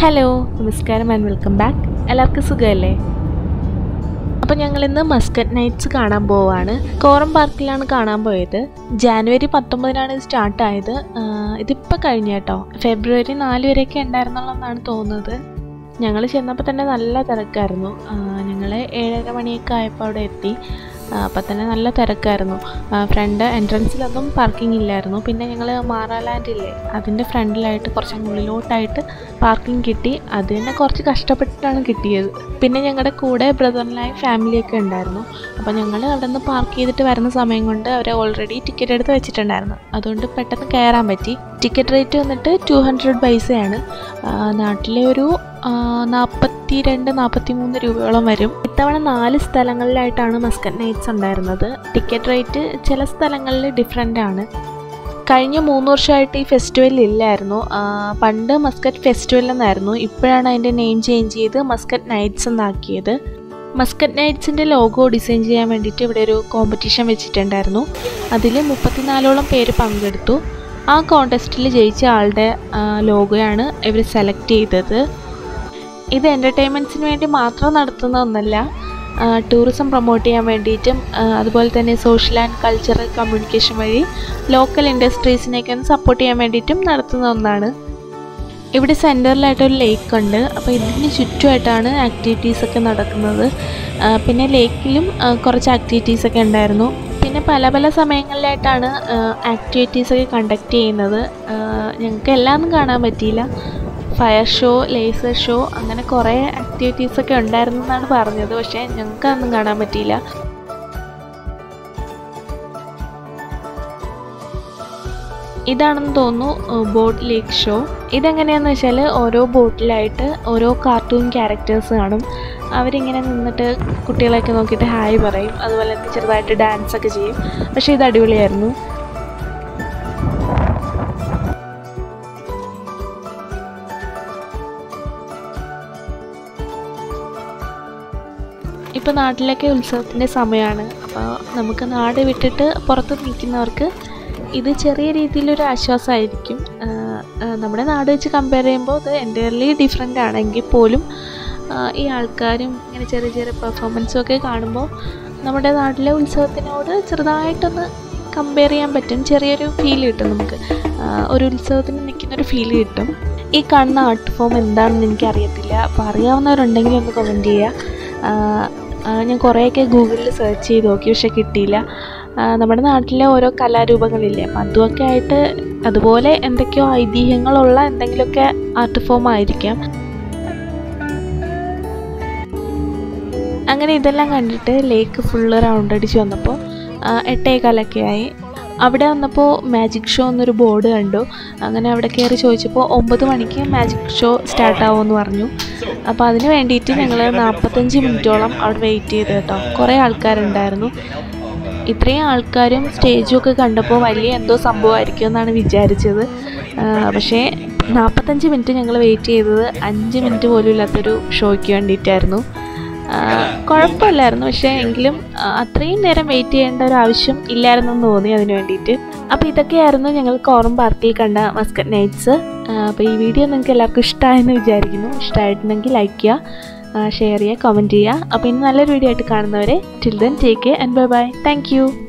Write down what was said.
hello നമസ്കാരം and welcome back എല്ലാവർക്കും സുഖമല്ലേ അപ്പോൾ ഞങ്ങളിന്ന് മസ്കറ്റ് നൈറ്റ്സ് കാണാൻ പോവാണ് കോറം പാർക്കിലാണ് കാണാൻ പോയത് ജാനുവരി പത്തൊമ്പതിനാണ് ഇത് സ്റ്റാർട്ടായത് ഇതിപ്പോൾ കഴിഞ്ഞ കേട്ടോ ഫെബ്രുവരി നാല് വരെയൊക്കെ ഉണ്ടായിരുന്നുള്ളതെന്നാണ് തോന്നുന്നത് ഞങ്ങൾ ചെന്നപ്പോൾ തന്നെ നല്ല തിരക്കായിരുന്നു ഞങ്ങൾ ഏഴര മണിയൊക്കെ ആയപ്പോൾ അവിടെ എത്തി അപ്പം തന്നെ നല്ല തിരക്കായിരുന്നു ഫ്രണ്ട് എൻട്രൻസിലൊന്നും പാർക്കിംഗ് ഇല്ലായിരുന്നു പിന്നെ ഞങ്ങൾ മാറാലാൻഡ് ഇല്ലേ അതിൻ്റെ ഫ്രണ്ടിലായിട്ട് കുറച്ച് ഉള്ളിലോട്ടായിട്ട് പാർക്കിംഗ് കിട്ടി അത് തന്നെ കുറച്ച് കഷ്ടപ്പെട്ടിട്ടാണ് കിട്ടിയത് പിന്നെ ഞങ്ങളുടെ കൂടെ ബ്രദറിനായി ഫാമിലിയൊക്കെ ഉണ്ടായിരുന്നു അപ്പോൾ ഞങ്ങൾ അവിടെ നിന്ന് പാർക്ക് ചെയ്തിട്ട് വരുന്ന സമയം കൊണ്ട് അവർ ഓൾറെഡി ടിക്കറ്റ് എടുത്ത് വെച്ചിട്ടുണ്ടായിരുന്നു അതുകൊണ്ട് പെട്ടെന്ന് കയറാൻ പറ്റി ടിക്കറ്റ് റേറ്റ് വന്നിട്ട് ടു ഹൺഡ്രഡ് പൈസയാണ് നാട്ടിലെ ഒരു നാൽപ്പത്തി രണ്ട് നാൽപ്പത്തി മൂന്ന് രൂപയോളം വരും ഇത്തവണ നാല് സ്ഥലങ്ങളിലായിട്ടാണ് മസ്കറ്റ് നൈറ്റ്സ് ഉണ്ടായിരുന്നത് ടിക്കറ്റ് റേറ്റ് ചില സ്ഥലങ്ങളിൽ ഡിഫറെൻ്റ് ആണ് കഴിഞ്ഞ മൂന്ന് വർഷമായിട്ട് ഈ ഫെസ്റ്റിവൽ ഇല്ലായിരുന്നു പണ്ട് മസ്കറ്റ് ഫെസ്റ്റിവൽ എന്നായിരുന്നു ഇപ്പോഴാണ് അതിൻ്റെ നെയിം ചേഞ്ച് ചെയ്ത് മസ്കറ്റ് നൈറ്റ്സ് എന്നാക്കിയത് മസ്കറ്റ് നൈറ്റ്സിൻ്റെ ലോഗോ ഡിസൈൻ ചെയ്യാൻ വേണ്ടിയിട്ട് ഇവിടെ ഒരു കോമ്പറ്റീഷൻ വെച്ചിട്ടുണ്ടായിരുന്നു അതിൽ മുപ്പത്തിനാലോളം പേര് പങ്കെടുത്തു ആ കോൺടെസ്റ്റിൽ ജയിച്ച ആളുടെ ലോഗോയാണ് ഇവർ സെലക്ട് ചെയ്തത് ഇത് എൻ്റർടൈൻമെൻറ്റ്സിന് വേണ്ടി മാത്രം നടത്തുന്ന ഒന്നല്ല ടൂറിസം പ്രൊമോട്ട് ചെയ്യാൻ വേണ്ടിയിട്ടും അതുപോലെ തന്നെ സോഷ്യൽ ആൻഡ് കൾച്ചറൽ കമ്മ്യൂണിക്കേഷൻ വഴി ലോക്കൽ ഇൻഡസ്ട്രീസിനെയൊക്കെ ഒന്ന് സപ്പോർട്ട് ചെയ്യാൻ വേണ്ടിയിട്ടും നടത്തുന്ന ഒന്നാണ് ഇവിടെ സെൻറ്ററിലായിട്ടൊരു ലേക്ക് ഉണ്ട് അപ്പോൾ ഇതിന് ചുറ്റുമായിട്ടാണ് ആക്ടിവിറ്റീസൊക്കെ നടക്കുന്നത് പിന്നെ ലേക്കിലും കുറച്ച് ആക്ടിവിറ്റീസൊക്കെ ഉണ്ടായിരുന്നു പിന്നെ പല പല സമയങ്ങളിലായിട്ടാണ് ആക്ടിവിറ്റീസൊക്കെ കണ്ടക്ട് ചെയ്യുന്നത് ഞങ്ങൾക്ക് എല്ലാം ഒന്നും കാണാൻ പറ്റിയില്ല ഫയർ ഷോ ലേസർ ഷോ അങ്ങനെ കുറേ ആക്ടിവിറ്റീസൊക്കെ ഉണ്ടായിരുന്നു എന്നാണ് പറഞ്ഞത് പക്ഷേ ഞങ്ങൾക്ക് അതൊന്നും കാണാൻ പറ്റിയില്ല ഇതാണെന്ന് തോന്നുന്നു ബോട്ട് ലേക്ക് ഷോ ഇതെങ്ങനെയാണെന്ന് വെച്ചാൽ ഓരോ ബോട്ടിലായിട്ട് ഓരോ കാർട്ടൂൺ ക്യാരക്ടേഴ്സ് കാണും അവരിങ്ങനെ നിന്നിട്ട് കുട്ടികളെയൊക്കെ നോക്കിയിട്ട് ഹായ് പറയും അതുപോലെ തന്നെ ചെറുതായിട്ട് ഡാൻസ് ഒക്കെ ചെയ്യും പക്ഷേ ഇത് അടിപൊളിയായിരുന്നു ഇപ്പോൾ നാട്ടിലൊക്കെ ഉത്സവത്തിൻ്റെ സമയമാണ് അപ്പോൾ നമുക്ക് നാട് വിട്ടിട്ട് പുറത്ത് നിൽക്കുന്നവർക്ക് ഇത് ചെറിയ രീതിയിലൊരു ആശ്വാസമായിരിക്കും നമ്മുടെ നാട് വെച്ച് കമ്പയർ ചെയ്യുമ്പോൾ ഇത് എൻ്റയർലി ഡിഫറെൻ്റ് ആണെങ്കിൽ പോലും ഈ ആൾക്കാരും ഇങ്ങനെ ചെറിയ ചെറിയ പെർഫോമൻസും ഒക്കെ കാണുമ്പോൾ നമ്മുടെ നാട്ടിലെ ഉത്സവത്തിനോട് ചെറുതായിട്ടൊന്ന് കമ്പയർ ചെയ്യാൻ പറ്റും ചെറിയൊരു ഫീൽ കിട്ടും നമുക്ക് ഒരു ഉത്സവത്തിന് നിൽക്കുന്നൊരു ഫീൽ കിട്ടും ഈ കാണുന്ന ആർട്ട് ഫോം എന്താണെന്ന് എനിക്കറിയത്തില്ല അപ്പോൾ അറിയാവുന്നവരുണ്ടെങ്കിൽ ഒന്ന് കമൻറ്റ് ചെയ്യുക ഞാൻ കുറേയൊക്കെ ഗൂഗിളിൽ സെർച്ച് ചെയ്ത് നോക്കി പക്ഷെ കിട്ടിയില്ല നമ്മുടെ നാട്ടിലെ ഓരോ കലാരൂപങ്ങളില്ലേ അപ്പം അതുമൊക്കെ ആയിട്ട് അതുപോലെ എന്തൊക്കെയോ ഐതിഹ്യങ്ങളുള്ള എന്തെങ്കിലുമൊക്കെ ആർട്ട് ഫോം ആയിരിക്കാം അങ്ങനെ ഇതെല്ലാം കണ്ടിട്ട് ലേക്ക് ഫുള്ള് റൗണ്ട് അടിച്ച് വന്നപ്പോൾ എട്ടേകാലൊക്കെ ആയി അവിടെ വന്നപ്പോൾ മാജിക് ഷോ എന്നൊരു ബോർഡ് കണ്ടു അങ്ങനെ അവിടെ കയറി ചോദിച്ചപ്പോൾ ഒമ്പത് മണിക്ക് മാജിക് ഷോ സ്റ്റാർട്ടാവുമെന്ന് പറഞ്ഞു അപ്പോൾ അതിന് വേണ്ടിയിട്ട് ഞങ്ങൾ നാൽപ്പത്തഞ്ച് മിനിറ്റോളം അവിടെ വെയിറ്റ് ചെയ്ത് കേട്ടോ കുറേ ആൾക്കാരുണ്ടായിരുന്നു ഇത്രയും ആൾക്കാരും സ്റ്റേജും ഒക്കെ കണ്ടപ്പോൾ വലിയ എന്തോ സംഭവമായിരിക്കും എന്നാണ് വിചാരിച്ചത് പക്ഷേ നാൽപ്പത്തഞ്ച് മിനിറ്റ് ഞങ്ങൾ വെയിറ്റ് ചെയ്തത് അഞ്ച് മിനിറ്റ് പോലും ഇല്ലാത്തൊരു ഷോയ്ക്ക് വേണ്ടിയിട്ടായിരുന്നു കുഴപ്പമില്ലായിരുന്നു പക്ഷേ എങ്കിലും അത്രയും നേരം വെയിറ്റ് ചെയ്യേണ്ട ഒരു ആവശ്യം ഇല്ലായിരുന്നെന്ന് തോന്നി അതിന് വേണ്ടിയിട്ട് അപ്പോൾ ഇതൊക്കെയായിരുന്നു ഞങ്ങൾ കോറം പാർക്കിൽ കണ്ട മസ്കറ്റ് നൈറ്റ്സ് അപ്പോൾ ഈ വീഡിയോ നിങ്ങൾക്ക് എല്ലാവർക്കും ഇഷ്ടമായെന്ന് വിചാരിക്കുന്നു ഇഷ്ടമായിട്ടുണ്ടെങ്കിൽ ലൈക്ക് ചെയ്യുക ഷെയർ ചെയ്യുക കമൻറ്റ് ചെയ്യുക അപ്പോൾ ഇനി നല്ലൊരു വീഡിയോ ആയിട്ട് കാണുന്നവരെ till then take care and bye bye thank